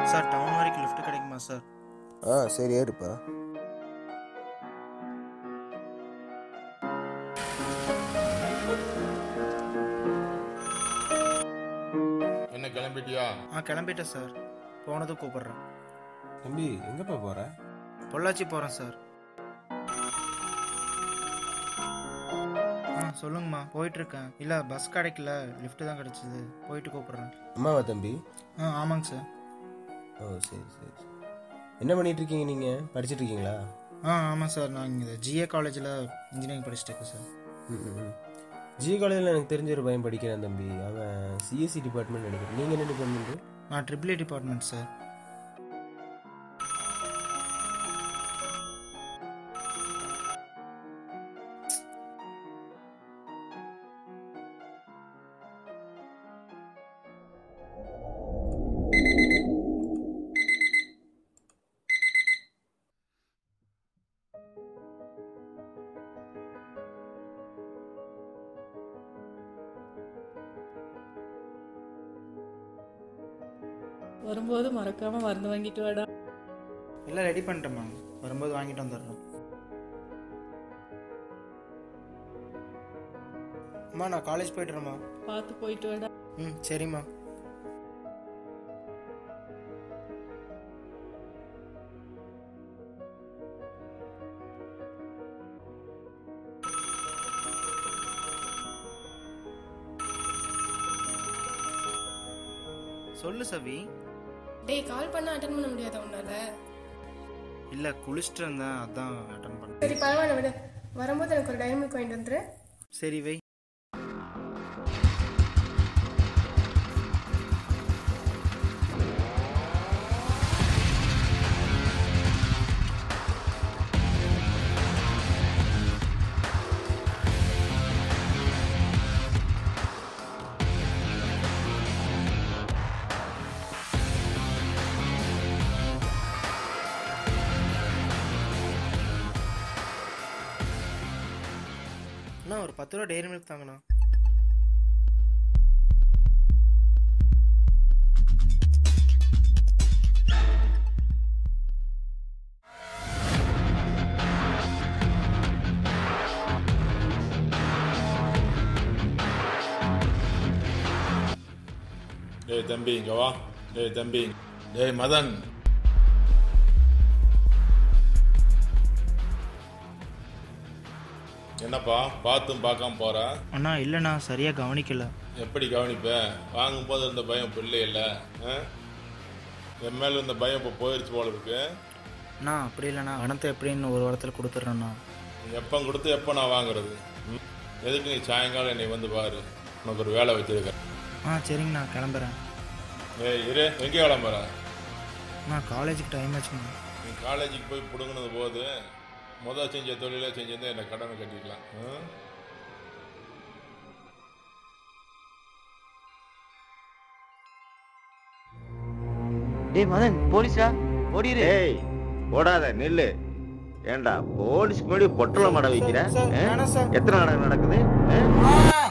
Sir town வரைக்கும் lift கிடைக்குமா sir ஆ சரி ஏறுப்பா என்ன கிளம்பிட்டியா ஆ கிளம்பிட்டேன் சார் போனதும் கூப்பிட்றேன் தம்பி எங்கப்பா போற பொள்ளாச்சி போகிறேன் சார் ஆ சொல்லுங்கம்மா போயிட்டுருக்கேன் இல்லை பஸ் கிடைக்கல லிஃப்ட் தான் கிடச்சிது போயிட்டு கூப்பிட்றேன் அம்மாவா தம்பி ஆ ஆமாங்க சார் ஓ சரி சரி சரி. என்ன பண்ணிட்டு இருக்கீங்க நீங்க படிச்சிட்டு இருக்கீங்களா ஆ ஆமாம் சார் நான் இங்கே ஜிஏ காலேஜில் இன்ஜினியரிங் படிச்சுட்டு இருக்கேன் சார் ம், ம், ம். ஜி காலேஜில் எனக்கு தெரிஞ்ச ஒரு பையன் படிக்கிறான் தம்பி அவன் சிஎஸ்சி டிபார்ட்மெண்ட் நினைக்கிறேன் நீங்கள் என்ன டிபார்ட்மெண்ட்டு நான் ட்ரிபிள் டிபார்ட்மெண்ட் சார் வரும்போது மறக்காம மருந்து வாங்கிட்டு வாடா எல்லாம் ரெடி பண்ணிட்டேம்மா வரும்போது வாங்கிட்டு வந்துடுறேன் அம்மா நான் காலேஜ் போய்ட்டுறேம்மா பார்த்து போயிட்டு வாடா ம் சரிம்மா சொல்லு சவி டேய் கால் பண்ணா அட்டன் பண்ண முடியாதா உன்னால இல்லை குளிச்சுட்டு இருந்தேன் அதான் அட்டன் பண்ணேன் சரி பரவாயில்ல விடு வரும்போது எனக்கு ஒரு டைம் வாங்கிட்டு வந்துரு சரி வை அண்ணா ஒரு பத்து ரூபா டெய்ரி மில்க் தாங்கண்ணா டேய் தம்பி இங்க வா டேய் தம்பி டேய் மதன் என்னப்பா பார்த்தும் பார்க்காம போற அண்ணா இல்லைண்ணா சரியாக கவனிக்கல எப்படி கவனிப்ப வாங்கும்போது இருந்த பயம் பிள்ளை இல்லை என் மேல இருந்த பயம் இப்போ போயிடுச்சு போல இருக்கு அண்ணா அப்படி இல்லைண்ணா பணத்தை எப்படின்னு ஒரு வாரத்தில் கொடுத்துட்றேண்ணா நீ எப்போ கொடுத்து எப்போ நான் வாங்குறது ம்? எதுக்கு நீ சாயங்காலம் என்னை வந்து பாரு உனக்கு ஒரு வேலை வச்சிருக்கேன் ஆ சரிங்கண்ணா கிளம்புறேன் ஏய் இரு எங்கே கிளம்புற அண்ணா காலேஜுக்கு டைம் ஆச்சுங்கண்ணா நீ காலேஜுக்கு போய் பிடுங்கினது போது முதல் செஞ்ச தொழிலை செஞ்சிருந்தா என்னை கடனை கட்டிக்கலாம் ம்? டேய் மதன் போலீஸ்டா ஓடிரு ஏய் ஓடாத நில்லு ஏண்டா போலீஸ்க்கு முன்னாடி பொட்டல மாட வைக்கிற சார், ஆ? வேணாம் சார். எத்தனை நாடகம் நடக்குது ஆ?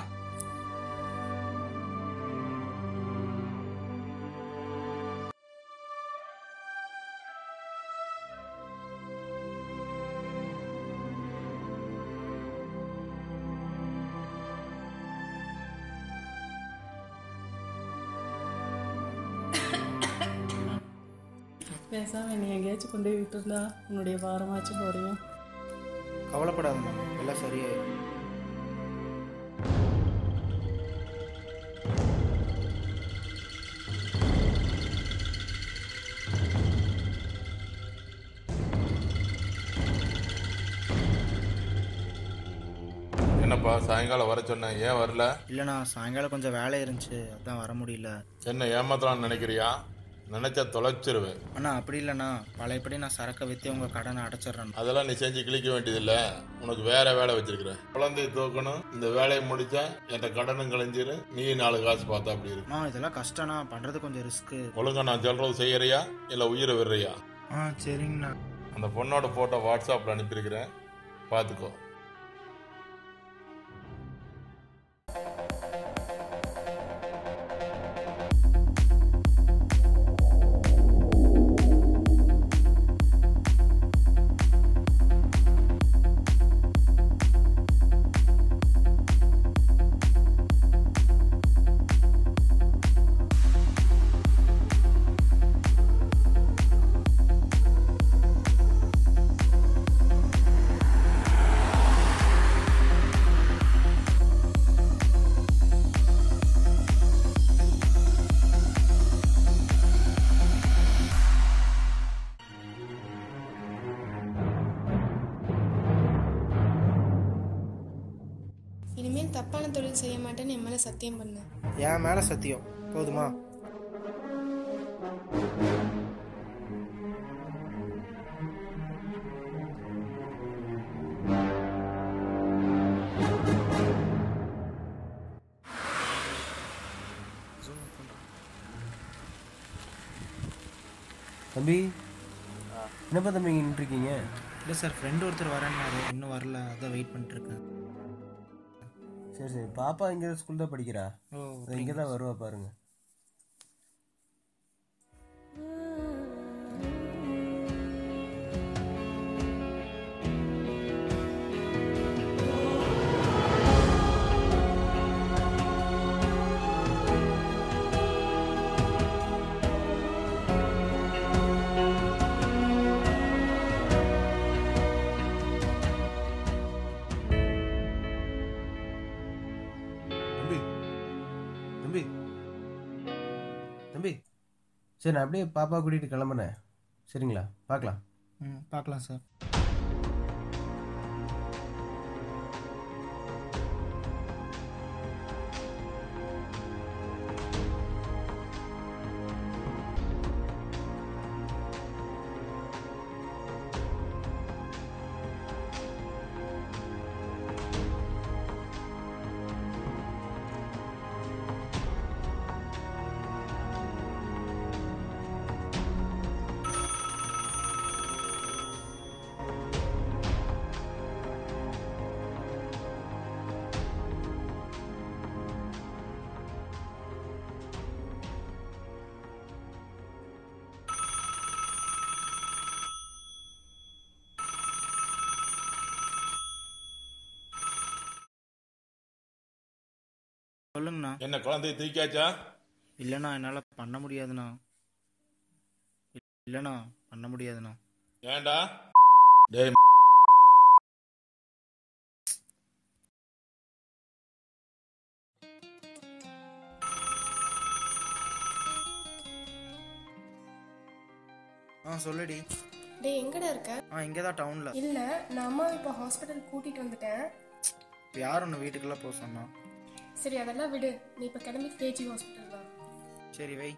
பேசாம நீ எங்கேயாச்சும் கொண்டு போய் விட்டுருந்தா உன்னுடைய பாரமாச்சும் குறையும் கவலைப்படாதண்ணா எல்லாம் சரியாயிடும் என்னப்பா சாயங்காலம் வர சொன்னேன் ஏன் வரல இல்லைண்ணா சாயங்காலம் கொஞ்சம் வேலை இருந்துச்சு அதான் வர முடியல என்ன ஏமாத்தலாம்னு நினைக்கிறியா நினைச்சா தொலைச்சிருவேன் அண்ணா அப்படி இல்லைண்ணா பழையபடி நான் சரக்கை விற்று உங்கள் கடனை அடைச்சிட்றேன் அதெல்லாம் நீ செஞ்சு கிழிக்க வேண்டியதில்ல உனக்கு வேற வேலை வச்சிருக்கிறேன் குழந்தைய தூக்கணும் இந்த வேலையை முடிச்சா என்கிட்ட கடனும் கழிஞ்சிரு நீ நாலு காசு பார்த்தா அப்படி இருக்கு அண்ணா இதெல்லாம் கஷ்டம்ண்ணா பண்ணுறது கொஞ்சம் ரிஸ்க்கு ஒழுங்கா நான் சொல்றது செய்யறியா இல்ல உயிரை விடுறியா ஆ சரிங்கண்ணா அந்த பொண்ணோட போட்டோ வாட்ஸ்அப்ல அனுப்பியிருக்கிறேன் பார்த்துக்கோ ஊழல் செய்ய மாட்டேன்னு என் மேலே சத்தியம் பண்ணு என் மேலே சத்தியம் போதுமா தம்பி என்னப்பா தம்பி இங்கே நின்றுருக்கீங்க இல்லை சார் ஃப்ரெண்டு ஒருத்தர் வரேன்னாரு இன்னும் வரல அதான் வெயிட் பண்ணிட்டுருக்கேன் சரி சரி பாப்பா இங்கே ஸ்கூல் தான் படிக்கிறா ஓ இங்கே தான் வருவா பாருங்க தம்பி தம்பி தம்பி சரி நான் அப்படியே பாப்பா கூட்டிகிட்டு கிளம்புனேன் சரிங்களா பார்க்கலாம் ம் பார்க்கலாம் சார் சொல்லுங்கண்ணா என்ன குழந்தைய தூக்கியாச்சா இல்லைண்ணா என்னால் பண்ண முடியாதுண்ணா இல்லைண்ணா பண்ண முடியாதுண்ணா ஏன்டா டேய் ஆ சொல்லுடி டேய் எங்கடா இருக்க ஆ இங்கே தான் டவுனில் இல்லை நான் அம்மாவை இப்போ ஹாஸ்பிட்டல் கூட்டிகிட்டு வந்துட்டேன் இப்போ யார் ஒன்று வீட்டுக்கெல்லாம் போக சொன்னா சரி அதெல்லாம் விடு நீ இப்போ கிளம்பி கேஜி ஹாஸ்பிட்டல் தான் சரி வை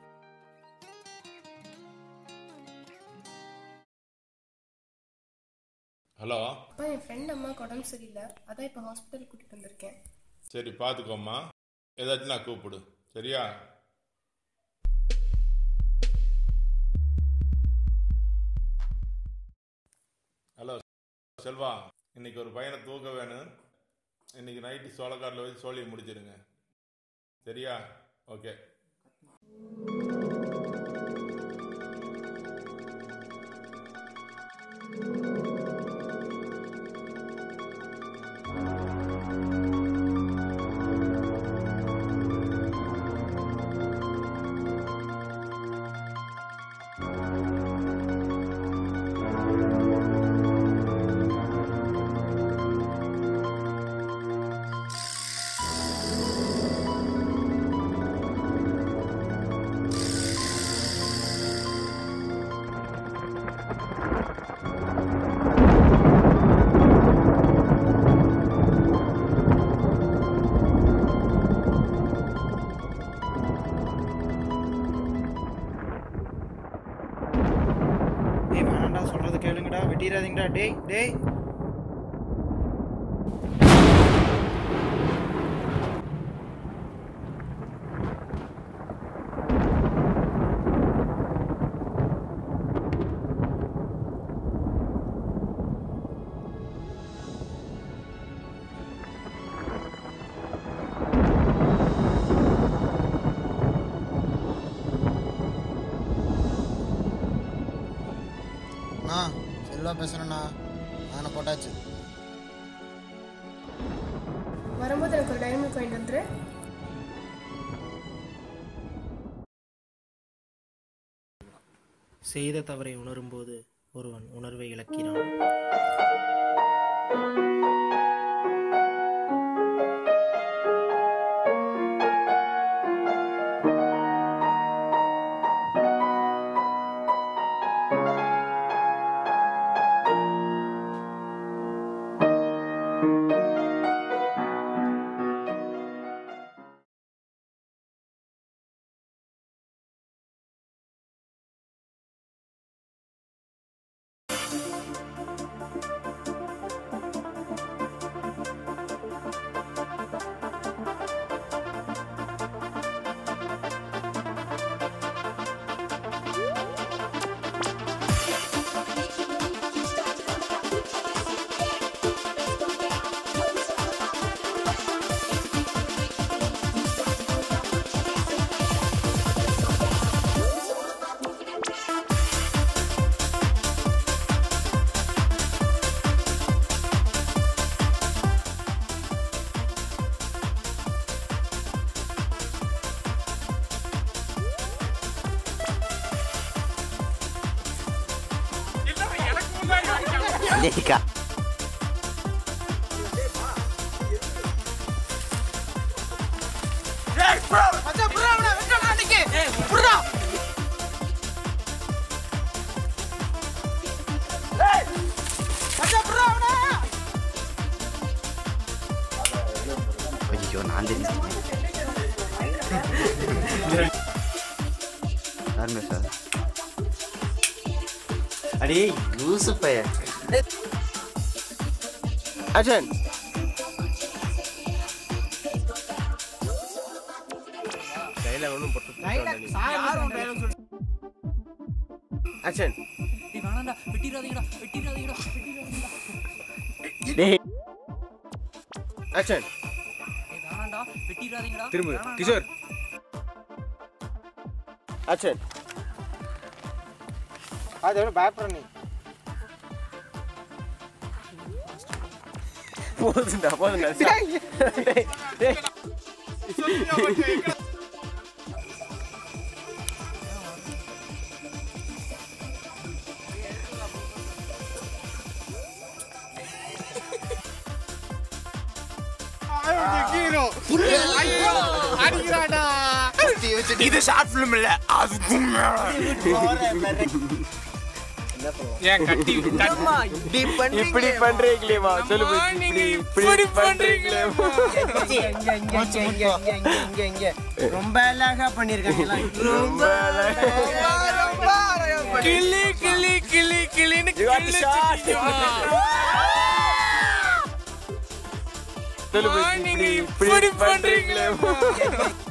ஹலோ அப்பா என் ஃப்ரெண்ட் அம்மாவுக்கு உடம்பு சரியில்லை அதான் இப்போ ஹாஸ்பிட்டல் கூட்டிகிட்டு வந்திருக்கேன் சரி பார்த்துக்கோம்மா ஏதாச்சும் நான் கூப்பிடு சரியா ஹலோ செல்வா இன்னைக்கு ஒரு பையனை தூக்க வேணும் இன்னைக்கு நைட்டு சோளக்காரில் வச்சு சோழியை முடிச்சிடுங்க சரியா ஓகே டேய் வேணாண்டா சொல்கிறது கேளுங்கடா வெட்டிடாதீங்கடா டேய் டேய் அண்ணா செல்வா பேசுகிறேண்ணா அவனை போட்டாச்சு வரும்போது எனக்கு ஒரு டைரி மில்க் வாங்கிட்டு வந்துரு செய்த தவறை உணரும்போது ஒருவன் உணர்வை இழக்கிறான் ஜெயிக்கா ஐயோ நான் தெரிஞ்சேன் யாருமே சார் அடே லூசு பையன் ஆக்ஷன் டைலாக் ஒன்றும் போட்டு ஆக்ஷன் டேய் ஆக்ஷன் திரும்ப கிஷோர் ஆக்ஷன் அது பயப்படுற நீ போதுண்டா போதுண்டா டேய், டேய். இது ஷார்ட் பிலிம் இல்ல அதுக்கும் ஏன் கட்டி இப்படி பண்றீங்களேமா சொல்லு புஜ்ஜி, இப்படி இப்படி பண்றீங்களே ரொம்ப அழகா பண்ணிருக்காங்க ரொம்ப கிளி கிளி கிளி கிளின்னு கிழிச்சிட்டீங்க. சொல்லு புஜ்ஜி, நீங்க இப்படி இப்படி இப்படி பண்றீங்களே பண்றீங்களே